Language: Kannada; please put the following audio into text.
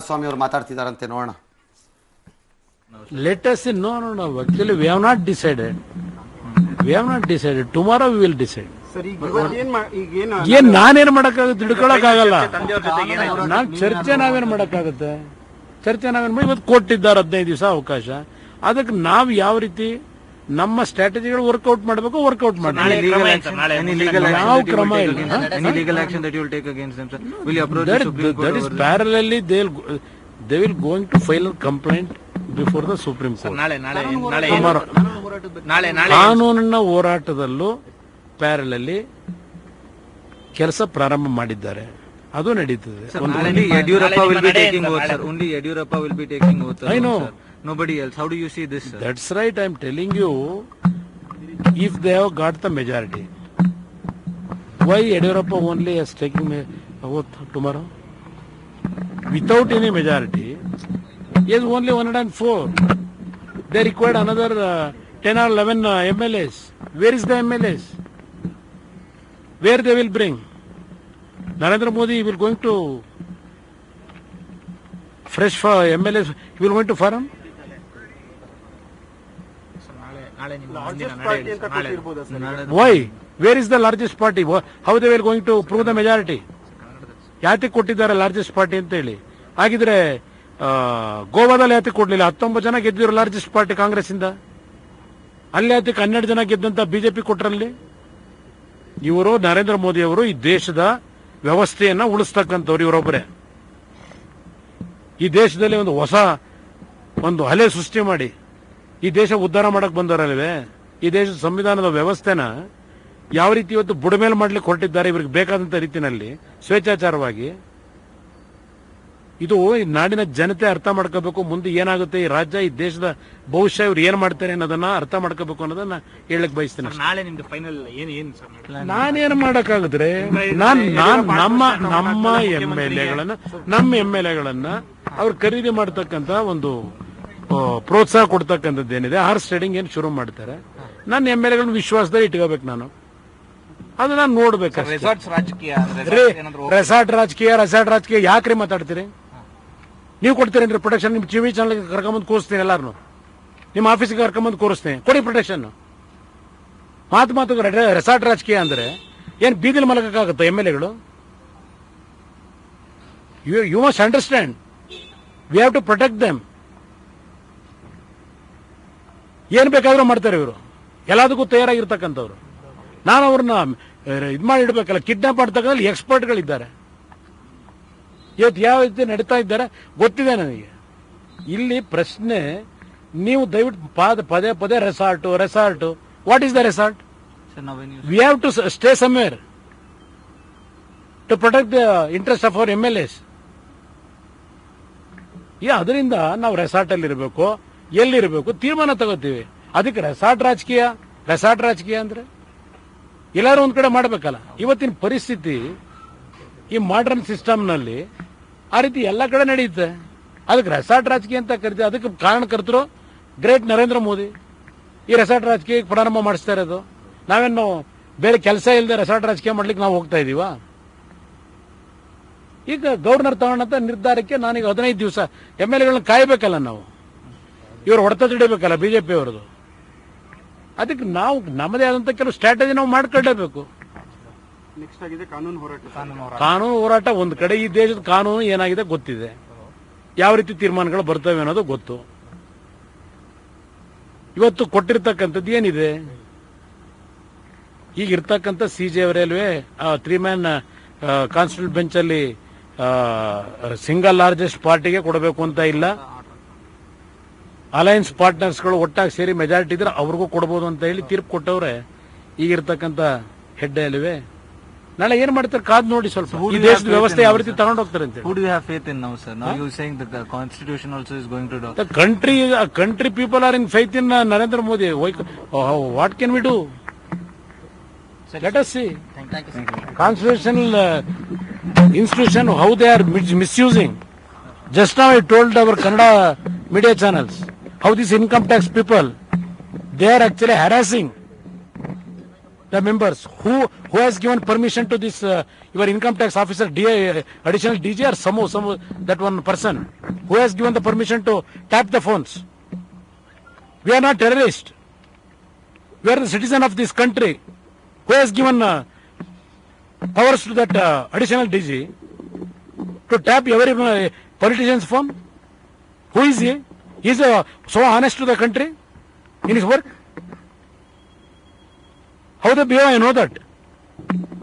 ಸ್ವಾಮಿ ಅವರು ಮಾತಾಡ್ತಿದಾರಂತೆ ನೋಡೋಣ Let us see. No, no, no. Actually, we have not decided. We have not decided. Tomorrow we will decide. Sir ಈಗ ಇವತ್ತು ಏನ್ ಮಾ- ಈಗ ಏನು ಏನ್ ನಾನೇನ್ ಮಾಡಕ್ಕಾಗುತ್ತೆ ಹಿಡ್ಕೊಳಕ್ ಆಗಲ್ಲ ನಾನ್ ಚರ್ಚೆ ನಾವೇನ್ ಮಾಡಕ್ಕಾಗುತ್ತೆ ಚರ್ಚೆ ನಾವೇನ್ ಮಾಡಿ ಇವತ್ತು ಕೊಟ್ಟಿದ್ದಾರೆ ಹದಿನೈದು ದಿವಸ ಅವಕಾಶ ಅದಕ್ಕೆ ನಾವು ಯಾವ ರೀತಿ ನಮ್ಮ ಸ್ಟ್ರಾಟಜಿಗಳು ವರ್ಕೌಟ್ ಮಾಡಬೇಕು ವರ್ಕೌಟ್ Any ಮಾಡಿ legal action, any legal action ಯಾವ that you will ಕ್ರಮ take ಇಲ್ಲ. against them? Any legal action that you will take against them, sir? Will you approach the that, Supreme Court that is over this? parallelly they will they will going to file a complaint before the Supreme Court. ನಾಳೆ ನಾಳೆ ನಾಳೆ Tomorrow. ನಾಳೆ ನಾಳೆ ಕಾನೂನಿನ ಹೋರಾಟದಲ್ಲೂ ಪ್ಯಾರಲಲ್ಲಿ ಕೆಲಸ ಪ್ರಾರಂಭ ಮಾಡಿದ್ದಾರೆ ಅದು ನಡೀತದೆ Sir, ಒಂದು- only Yediyurappa will be ನಾಳೆ taking ಇಂದ over, ನಾಳೆ. sir. Only Yediyurappa will be taking over. the I role, know. sir. Nobody else. How do you see this, sir? That's right, I'm telling you, if they have got the majority, why Yediyurappa only is taking ma- vote tomorrow? Without any majority, he has only 104. They required another uh, 10 or 11 uh, MLAs. Where is the MLAs? Where they will bring? Narendra Modi will going to fresh for MLAs, he will going to foreign? ನಾಳೆ ನಾಳೆ ನಿಮ್ಮ ಮುಂದಿನ ಲಾರ್ಜೆಸ್ಟ್ ನಡೆ ಪಾರ್ಟಿ ಹೇಳಿ ಅಂತ ಸರ್. ನಾಳೆ ಕೊಟ್ಟಿರ್ಬೋದಾ sir Why? Where is the largest party? Wha- How they will going to prove the majority? ಯಾತಕ್ಕೆ ಕೊಟ್ಟಿದ್ದಾರೆ ಲಾರ್ಜೆಸ್ಟ್ ಪಾರ್ಟಿ ಅಂತ ಹೇಳಿ ಹಾಗಿದ್ರೆ ಆ, ಗೋವಾದಲ್ಲಿ ಯಾತಕ್ಕೆ ಕೊಡ್ಲಿಲ್ಲ ಹತ್ತೊಂಬತ್ತು ಜನ ಗೆದ್ದಿರೋ ಲಾರ್ಜೆಸ್ಟ್ ಪಾರ್ಟಿ ಕಾಂಗ್ರೆಸ್ ಇಂದ ಅಲ್ಲಿ ಯಾತಕ್ಕೆ ಹನ್ನೆರಡು ಜನ ಗೆದ್ದಂತ ಬಿಜೆಪಿ ಕೊಟ್ರಲ್ಲಿ ಇವರು ನರೇಂದ್ರ ಮೋದಿ ಅವರು ಈ ದೇಶದ ವ್ಯವಸ್ಥೆಯನ್ನ ಉಳಿಸ್ತಕ್ಕಂಥವ್ರು ಇವರೊಬ್ಬರೇ ಈ ದೇಶದಲ್ಲಿ ಒಂದು ಹೊಸ ಒಂದು ಅಲೆ ಸೃಷ್ಟಿ ಮಾಡಿ ಈ ದೇಶ ಉದ್ಧಾರ ಮಾಡಕ್ ಬಂದವರಲ್ವೇ ಈ ದೇಶದ ಸಂವಿಧಾನದ ವ್ಯವಸ್ಥೆನ ಯಾವ ರೀತಿ ಇವತ್ತು ಬುಡಮೇಲೆ ಮಾಡ್ಲಿಕ್ಕೆ ಹೊರಟಿದ್ದಾರೆ ಇವ್ರಿಗೆ ಬೇಕಾದಂತ ರೀತಿನಲ್ಲಿ ಸ್ವೇಚ್ಛಾಚಾರವಾಗಿ ಇದು ಈ ನಾಡಿನ ಜನತೆ ಅರ್ಥ ಮಾಡ್ಕೋಬೇಕು ಮುಂದೆ ಏನಾಗುತ್ತೆ ಈ ರಾಜ್ಯ ಈ ದೇಶದ ಭವಿಷ್ಯ ಇವ್ರು ಏನ್ ಮಾಡ್ತಾರೆ ಅನ್ನೋದನ್ನ ಅರ್ಥ ಮಾಡ್ಕೋಬೇಕು ಅನ್ನೋದನ್ನ ಹೇಳಕ್ ಬಯಸ್ತೀನಿ ಅಷ್ಟೇ. ನಾಳೆ ನಿಮ್ದು ಫೈನಲ್ ಏನ್ ಏನ್ ಸರ್ ನಾಳೆ? ನಾನೇನ್ ಮಾಡಕ್ಕಾಗದ್ರೆ ನಾನ್ ನಾನ್ ನಮ್ಮ ನಮ್ಮ ಎಂ ಎಲ್ ಎಗಳನ್ನ ನಮ್ಮ ಎಂ ಎಲ್ ಎಗಳನ್ನ ಅವ್ರು ಖರೀದಿ ಮಾಡ್ತಕ್ಕಂತ ಒಂದು ಆ, ಪ್ರೋತ್ಸಾಹ ಕೊಡ್ತಕ್ಕಂಥದ್ದು ಏನಿದೆ ಹಾರ್ಸ್ ಟ್ರೇಡಿಂಗ್ ಏನ್ ಶುರು ಮಾಡ್ತಾರೆ ನನ್ನ ಎಂ ಎಲ್ ಎಗಳನ್ನ ವಿಶ್ವಾಸದಲ್ಲಿ ಇಟ್ಕೋಬೇಕು ನಾನು ಅದು ನಾನು ನೋಡ್ಬೇಕು ರೆಸಾರ್ಟ್ಸ್ ರಾಜಕೀಯ ಅಂದ್ರೆ resort ಏನಾದ್ರು ರೆಸಾರ್ಟ್ ರಾಜಕೀಯ ರೆಸಾರ್ಟ್ ರಾಜಕೀಯ ಯಾಕ್ರಿ ಮಾತಾಡ್ತೀರಿ ನೀವು ಕೊಡ್ತೀರೇನ್ರಿ ಪ್ರೊಟೆಕ್ಷನ್ ನಿಮ್ ಟಿವಿ ಚಾನಲ್ ಕರ್ಕೊಂಬಂದು ಕೂರಿಸ್ತೀನಿ ಎಲ್ಲಾರು ನಿಮ್ಮ ಆಫೀಸ್ಗೆ ಕರ್ಕೊಂಬಂದು ಕೂರಿಸ್ತೀನಿ ಕೊಡಿ ಪ್ರೊಟೆಕ್ಷನ್ ಮಾತು ಮಾತು ರೆಸಾರ್ಟ್ ರಾಜಕೀಯ ಅಂದ್ರೆ ಏನ್ ಬೀದಿಲ್ ಮಲಗಕ್ಕಾಗುತ್ತೆ ಎಮ್ ಎಲ್ ಎಗಳು you you must understand we have to protect them ಏನ್ ಬೇಕಾದ್ರೂ ಮಾಡ್ತಾರೆ ಇವರು ಎಲ್ಲದಕ್ಕೂ ತಯಾರಾಗಿರ್ತಕ್ಕಂಥವ್ರು ನಾನು ಅವ್ರನ್ನ ಇದು ಮಾಡಿ ಇಡ್ಬೇಕಲ್ಲ ಕಿಡ್ನಾಪ್ ಮಾಡ್ತಕ್ಕಂಥ ಎಕ್ಸ್ಪರ್ಟ್ಗಳಿದ್ದಾರೆ ಇವತ್ತು ಯಾವ ರೀತಿ ನಡೀತಾ ಇದ್ದಾರೆ ಗೊತ್ತಿದೆ ನನಗೆ ಇಲ್ಲಿ ಪ್ರಶ್ನೆ ನೀವು ದಯವಿಟ್ಟು ಪಾದ ಪದೇ ಪದೇ resort resort what is the resort Sir, now when you we have to stay somewhere to protect the interest of our M L S ಈ ಅದರಿಂದ ನಾವು ರೆಸಾರ್ಟ್ ಅಲ್ಲಿ ಇರಬೇಕು ಎಲ್ಲಿರಬೇಕು ತೀರ್ಮಾನ ತಗೋತೀವಿ ಅದಕ್ಕೆ ರೆಸಾರ್ಟ್ ರಾಜಕೀಯ ರೆಸಾರ್ಟ್ ರಾಜಕೀಯ ಅಂದ್ರೆ ಎಲ್ಲಾರು ಒಂದ್ ಕಡೆ ಮಾಡ್ಬೇಕಲ್ಲ ಇವತ್ತಿನ ಪರಿಸ್ಥಿತಿ ಈ ಮಾಡರ್ನ್ ಸಿಸ್ಟಮ್ನಲ್ಲಿ ಆ ರೀತಿ ಎಲ್ಲ ಕಡೆ ನಡೆಯುತ್ತೆ ಅದಕ್ಕೆ ರೆಸಾರ್ಟ್ ರಾಜಕೀಯ ಅಂತ ಕರಿತೀವಿ ಅದಕ್ಕೆ ಕಾರಣಕರ್ತರು ಗ್ರೇಟ್ ನರೇಂದ್ರ ಮೋದಿ ಈ ರೆಸಾರ್ಟ್ ರಾಜಕೀಯ ಪ್ರಾರಂಭ ಮಾಡಿಸ್ತಾ ಇರೋದು ನಾವೇನು ಬೇರೆ ಕೆಲಸ ಇಲ್ಲದೆ ರೆಸಾರ್ಟ್ ರಾಜಕೀಯ ಮಾಡ್ಲಿಕ್ಕೆ ನಾವು ಹೋಗ್ತಾ ಇದೀವಾ ಈಗ ಗವರ್ನರ್ ತಗೊಂಡಂತ ನಿರ್ಧಾರಕ್ಕೆ ನಾನೀಗ ಹದಿನೈದು ದಿವಸ ಎಮ್ ಎಲ್ ಎಗಳನ್ನ ಕಾಯ್ಬೇಕಲ್ಲ ನಾವು ಇವರು ಹೊಡೆತ ಹಿಡಿಬೇಕಲ್ಲ ಬಿಜೆಪಿ ಅವರದು ಅದಕ್ಕೆ ನಾವು ನಮ್ಮದೇ ಆದಂತ ಕೆಲವು ಸ್ಟ್ರಾಟಜಿ ನಾವು ಮಾಡ್ಕೊಳ್ಳೇಬೇಕು ನೆಕ್ಸ್ಟ್ ಆಗಿದೆ ಕಾನೂನು ಹೋರಾಟ ಕಾನೂನು ಹೋರಾಟ ಒಂದು ಕಡೆ ಈ ದೇಶದ ಕಾನೂನು ಏನಾಗಿದೆ ಗೊತ್ತಿದೆ ಯಾವ ರೀತಿ ತೀರ್ಮಾನಗಳು ಬರ್ತವೆ ಅನ್ನೋದು ಗೊತ್ತು ಇವತ್ತು ಕೊಟ್ಟಿರ್ತಕ್ಕಂಥದ್ದು ಏನಿದೆ ಈಗ ಇರ್ತಕ್ಕಂಥ ಸಿ ಜೆ ರೈಲ್ವೆ ತ್ರೀ ಮ್ಯಾನ್ ಕಾನ್ಸ್ಟಿಟ್ಯೂಟ್ ಬೆಂಚ್ ಅಲ್ಲಿ ಸಿಂಗಲ್ ಲಾರ್ಜೆಸ್ಟ್ ಪಾರ್ಟಿಗೆ ಕೊಡಬೇಕು ಅಂತ ಇಲ್ಲ ಅಲಯನ್ಸ್ ಪಾರ್ಟ್ನರ್ಸ್ಗಳು ಒಟ್ಟಾಗಿ ಸೇರಿ ಮೆಜಾರಿಟಿ ಇದ್ರೆ ಅವ್ರಿಗೂ ಕೊಡಬಹುದು ಅಂತ ಹೇಳಿ ತೀರ್ಪು ಕೊಟ್ಟವ್ರೆ ಈಗ ಇರ್ತಕ್ಕಂಥ ಹೆಡ್ ಅಲ್ವೇ ನಾಳೆ ಏನ್ ಮಾಡ್ತಾರೆ ಕಾದ್ ನೋಡಿ ಸ್ವಲ್ಪ Who do ಈ you ದೇಶದ have ವ್ಯವಸ್ಥೆ faith in ಯಾವ now, ರೀತಿ sir? ತಗೊಂಡು ಹೋಗ್ತಾರೆ ಅಂತ Who do you have faith in now, sir? Now you're saying that the constitution also is going to do. The country, uh, country people are in faith in uh, Narendra Modi. Why, oh, what can we do? Let us see. Constitutional uh, institution, how they are mis- misusing. Just now I told our Kannada media channels how these income tax people, they are actually harassing the members who who has given permission to this uh, your income tax officer DI, uh, additional DG or some some that one person who has given the permission to tap the phones we are not terrorists we are the citizen of this country who has given uh, powers to that uh, additional DG to tap every uh, politician's phone who is he he is uh, so honest to the country in his work how they behave, I know that.